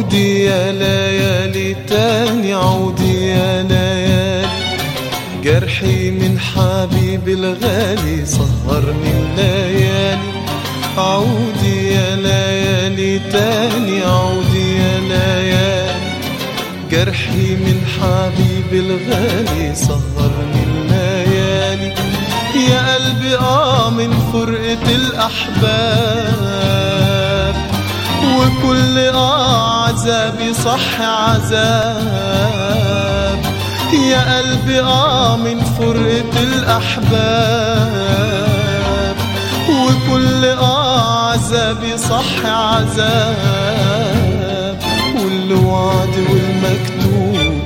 عودي يا ليالي تاني عودي يا ليالي جرحي من حبيبي الغالي سهرني الليالي عودي يا ليالي تاني عودي يا ليالي جرحي من حبيبي الغالي سهرني الليالي يا قلبي اه من فرقة الأحباب وكل اه عذابي صح عذاب يا قلبي اه من فرقة الأحباب وكل اه عذابي صح عذاب والوعد والمكتوب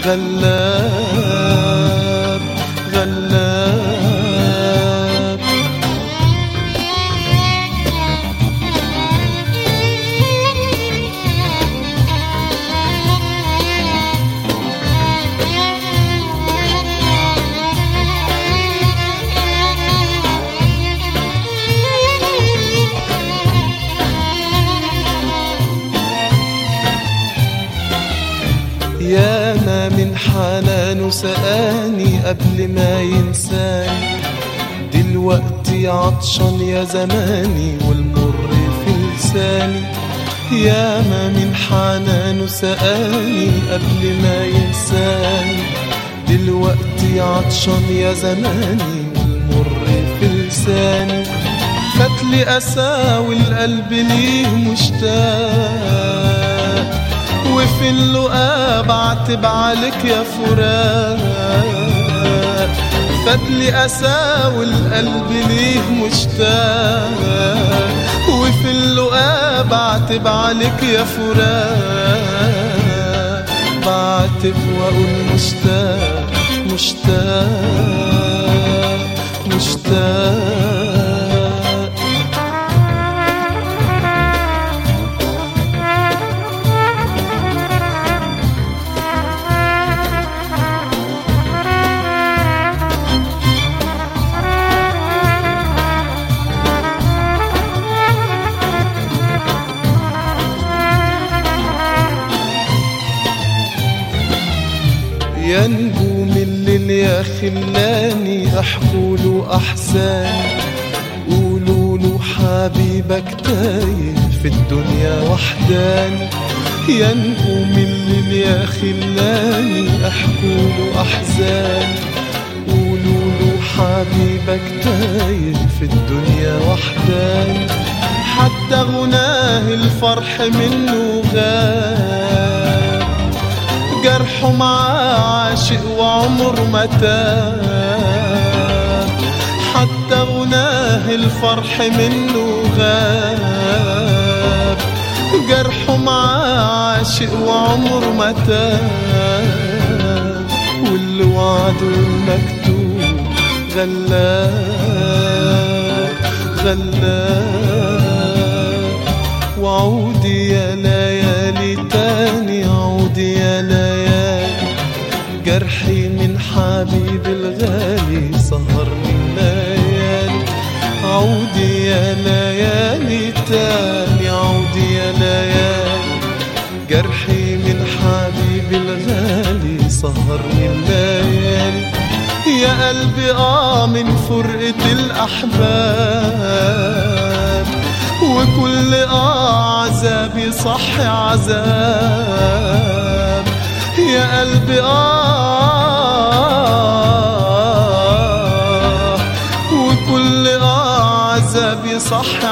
غلاب غلاب يا ما من حنانه سقاني قبل ما ينساني دلوقتي عطشان يا زماني والمر في لساني يا ما من حنانه سقاني قبل ما ينساني دلوقتي عطشان يا زماني والمر في لساني فتلي أساوي القلب ليه مشتاق وفي اللقاء بعتب عليك يا فراق فتلي أساوي القلب ليه مشتاق وفي اللقاء بعتب عليك يا فراق بعتب وأقول مشتاق مشتاق مشتاق يا نجوم الليل يا خلاني احكوا له احزاني قولوا له حبيبك تايه في الدنيا وحداني يا نجوم الليل يا خلاني احكوا له احزاني قولوا له حبيبك تايه في الدنيا وحداني حتى غناه الفرح منه غاب جرحه معاه عاشق وعمر ما تاب حتى غناه الفرح منه غاب جرحه معاه عاشق وعمر ما تاب والوعد المكتوب غلاب غلاب وعودي يا ليالي تاني عودي يا ليالي جرحي من حبيبي الغالي سهرني الليالي عودي يا ليالي تاني عودي يا ليالي جرحي من حبيبي الغالي سهرني الليالي يا قلبي اه من فرقة الأحباب وكل اه عذابي صح عذاب يا قلبي آه وكل آه عذابي صح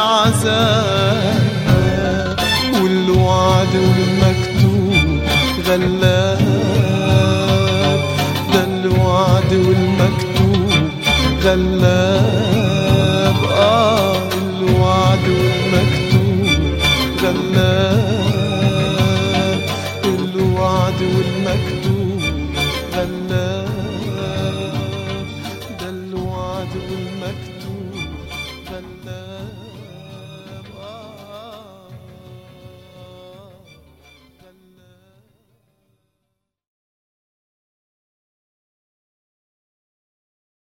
عذاب والوعد والمكتوب غلاب ده الوعد والمكتوب غلاب آه الوعد والمكتوب غلاب الوعد والمكتوب غلاب ده الوعد والمكتوب غلاب